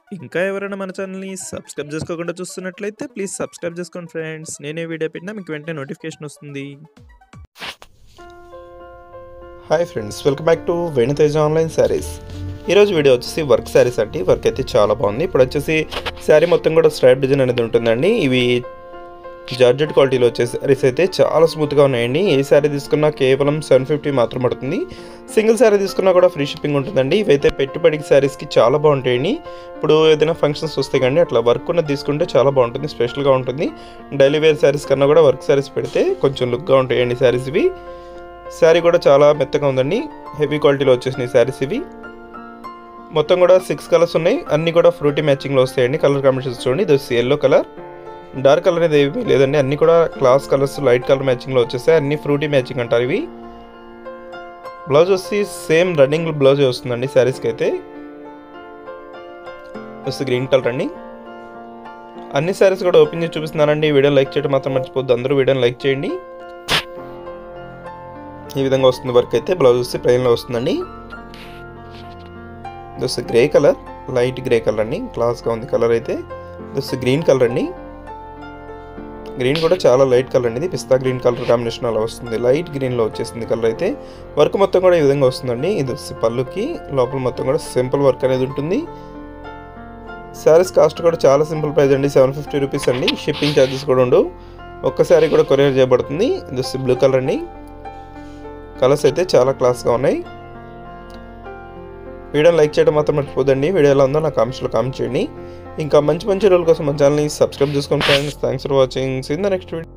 ఇంకా ఎవరైనా మన ఛానల్‌ని సబ్స్క్రైబ్ చేసుకోకుండా చూస్తున్నట్లయితే ప్లీజ్ సబ్స్క్రైబ్ చేసుకోండి ఫ్రెండ్స్. నేనే వీడియో పెట్టినా మీకు వెంటనే నోటిఫికేషన్ వస్తుంది. Hi friends welcome back to Venuteja online saris ఈరోజు వీడియో వచ్చేసి వర్క్ శారీస్ అండి వర్క్ అయితే చాలా బాగుంది ఇప్పుడు వచ్చేసి శారీ మొత్తం కూడా స్ట్రైప్ డిజైన్ అనేది ఉంటుందండి ఇవి జార్జెట్ క్వాలిటీలో వచ్చే శారీస్ అయితే చాలా స్మూత్గా ఉన్నాయండి ఏ శారీ తీసుకున్నా కేవలం సెవెన్ ఫిఫ్టీ మాత్రం పడుతుంది సింగిల్ శారీ తీసుకున్నా కూడా ఫ్రీ షిప్పింగ్ ఉంటుందండి ఇవైతే పెట్టుబడికి శారీస్కి చాలా బాగుంటాయండి ఇప్పుడు ఏదైనా ఫంక్షన్స్ వస్తే కానీ అట్లా వర్క్ ఉన్నది తీసుకుంటే చాలా బాగుంటుంది స్పెషల్గా ఉంటుంది డైలీ వేర్ శారీస్ కన్నా కూడా వర్క్ శారీస్ పెడితే కొంచెం లుక్గా ఉంటాయండి శారీస్ ఇవి శారీ కూడా చాలా మెత్తగా ఉందండి హెవీ క్వాలిటీలో వచ్చేసినాయి శారీస్ ఇవి మొత్తం కూడా సిక్స్ కలర్స్ ఉన్నాయి అన్నీ కూడా ఫ్రూటీ మ్యాచింగ్లో వస్తాయండి కలర్ కాంబినేషన్స్ చూడండి ఇది వచ్చి ఎల్లో కలర్ డార్క్ కలర్ అనేది ఏమీ లేదండి అన్నీ కూడా క్లాస్ కలర్స్ లైట్ కలర్ మ్యాచింగ్లో వచ్చేసాయి అన్ని ఫ్రూటీ మ్యాచింగ్ అంటారు ఇవి బ్లౌజ్ వచ్చి సేమ్ రన్నింగ్ బ్లౌజ్ వస్తుందండి శారీస్కి అయితే వస్తే గ్రీన్ కలర్ అండి అన్ని శారీస్ కూడా ఓపెన్ చేసి చూపిస్తున్నానండి వీడియో లైక్ చేయడం మాత్రం మర్చిపోద్దు అందరూ వీడియోని లైక్ చేయండి ఈ విధంగా వస్తుంది వర్క్ అయితే బ్లౌజ్ వస్తే ప్లెయిన్లో వస్తుందండి those grey colour light grey colour అండి క్లాస్గా ఉంది కలర్ అయితే దోస్ గ్రీన్ కలర్ అండి గ్రీన్ కూడా చాలా లైట్ కలర్ అండి ఇది పిస్తా గ్రీన్ కలర్ కాంబినేషన్ అలా వస్తుంది లైట్ గ్రీన్లో వచ్చేసింది కలర్ అయితే వర్క్ మొత్తం కూడా ఈ విధంగా వస్తుందండి ఇది వచ్చి పళ్ళుకి లోపల మొత్తం కూడా సింపుల్ వర్క్ అనేది ఉంటుంది శారీస్ కాస్ట్ కూడా చాలా సింపుల్ ప్రైస్ అండి సెవెన్ ఫిఫ్టీ రూపీస్ అండి షిప్పింగ్ ఛార్జెస్ కూడా ఉండవు ఒక్క శారీ కూడా కొరియర్ చేయబడుతుంది ఇది వచ్చి బ్లూ కలర్ అండి కలర్స్ అయితే చాలా క్లాస్గా ఉన్నాయి వీడియోని లైక్ చేయడం మాత్రం మర్చిపోదండి వీడియో ఎలా ఉందో నా కామెంట్స్లో కామెంట్ చేయండి ఇంకా మంచి మంచి రోజుల కోసం మన ఛానల్ని సబ్స్క్రైబ్ చేసుకోండి friends thanks for watching seen the next video